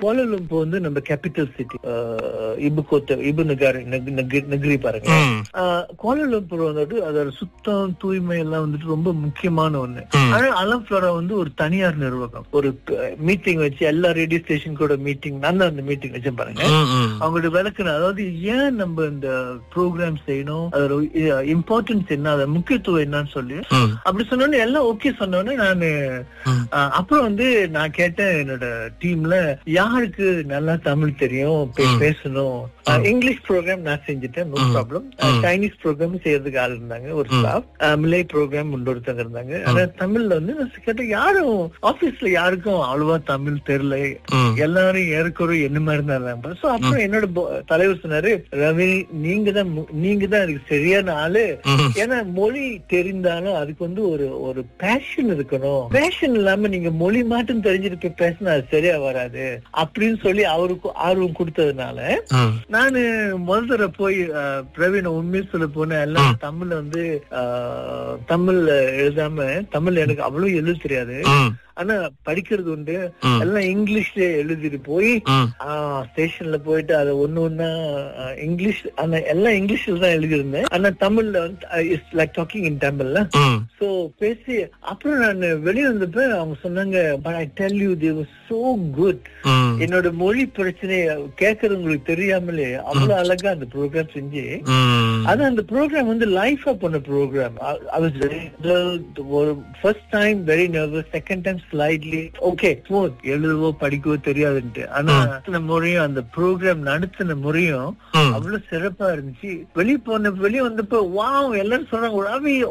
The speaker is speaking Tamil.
கோலலும்பூர் வந்து நம்ம கேபிட்டல் சிட்டி இபு கோத்த இபு நகர் நக- நக- நகரி பாருங்க ம். ஆஹ் கோலாலம்பூர் வந்துட்டு அதோட சுத்தம் தூய்மை எல்லாம் வந்துட்டு ரொம்ப முக்கியமான ஒண்ணு ம். ஆனா அலம்ஃபிளோரா வந்து ஒரு தனியார் நிர்வாகம் ஒரு மீட்டிங் வச்சு எல்லா ரேடியோ ஸ்டேஷன் கூட மீட்டிங் நான் தான் அந்த மீட்டிங் வச்சேன் பாருங்க ம், ம். அவங்களோட விளக்குன அதாவது ஏன் நம்ம இந்த ப்ரோக்ராம் செய்யணும் அதோட இம்பார்ட்டன்ஸ் என்ன அதோட முக்கியத்துவம் என்னன்னு சொல்லி ம். அப்படி சொன்னோன்னே எல்லாம் ஓகே சொன்னோன்னே நானு ம். ஆஹ் அப்புறம் வந்து நான் கேட்டேன் என்னோட டீம்ல யாருக்கு நல்லா தமிழ் தெரியும் பே- ம். பேசணும் ஆஹ் இங்கிலீஷ் ப்ரோக்ராம் நான் செஞ்சுட்டேன் நோ ம். ப்ராப்ளம் ம். சைனீஸ் ப்ரோக்ராம் செய்யறதுக்கு ஆள் இருந்தாங்க ஒரு ம். ஸ்டாஃப் மிலை ப்ரோக்ராம் இன்னொருத்தங்க இருந்தாங்க ஆனா தமிழ்ல வந்து நான் கேட்டேன் யாரும் ஆபீஸ்ல யாருக்கும் அவ்வளவா தமிழ் தெரியல ம். எல்லாரும் ஏற்கனவே என்ன மாதிரி தான் இருந்தாங்க சோ அப்புறம் என்னோட bo- தலைவர் சொன்னாரு ரவி நீங்க தான் மு- நீங்க தான் அதுக்கு சரியான ஆளு ம். ஏன்னா மொழி தெரிந்தாலும் அதுக்கு வந்து ஒரு ஒரு பேஷன் இருக்கணும் பேஷன் இல்லாம நீங்க மொழி மட்டும் தெரிஞ்சுட்டு போய் பேசினா அது சரியா வராது அப்படின்னு சொல்லி அவருக்கு ஆர்வம் கொடுத்ததுனால ம். நானு முதல் தடவை போய் அஹ், பிரவீன் உண்மையை சொல்ல போனேன் எல்லாம் தமிழ்ல வந்து அஹ், தமிழ்ல எழுதாம தமிழ் எனக்கு அவ்வளவு எழுத தெரியாது ம். ஆனா படிக்கிறது உண்டு ம். எல்லாம் இங்கிலீஷ்ல எழுதிட்டு போய் ம். ஸ்டேஷன்ல போயிட்டு அதை ஒண்ணு ஒண்ணா ஆஹ், இங்கிலீஷ் ஆனா எல்லாம் இங்கிலீஷ்ல தான் எழுதியிருந்தேன் ஆனா தமிழ்ல வந்து இட்ஸ் லைக் டாக்கிங் இன் தமிழ்ல ம். சோ பேசி அப்புறம் நான் வெளிய வந்தப்ப அவங்க சொன்னாங்க but I tell you they so good hmm. என்னோட மொழி பிரச்சனைய கேட்கறவங்களுக்கு தெரியாமலே அவ்வளவு அழகா அந்த ப்ரோக்ராம் செஞ்சு ம். அது அந்த ப்ரோக்ராம் வந்து லைஃபா பண்ண ப்ரோக்ராம் ஒரு first time very nervous second time slightly okay smooth எழுதவோ படிக்கவோ தெரியாதுன்ட்டு ஆனா நடத்தின முறையும் அந்த ப்ரோக்ராம் நடத்தின முறையும் ம். அவ்வளவு சிறப்பா இருந்துச்சு வெளிய போன வெளிய வந்தப்ப வாவ் எல்லாரும் சொல்றாங்க ரவி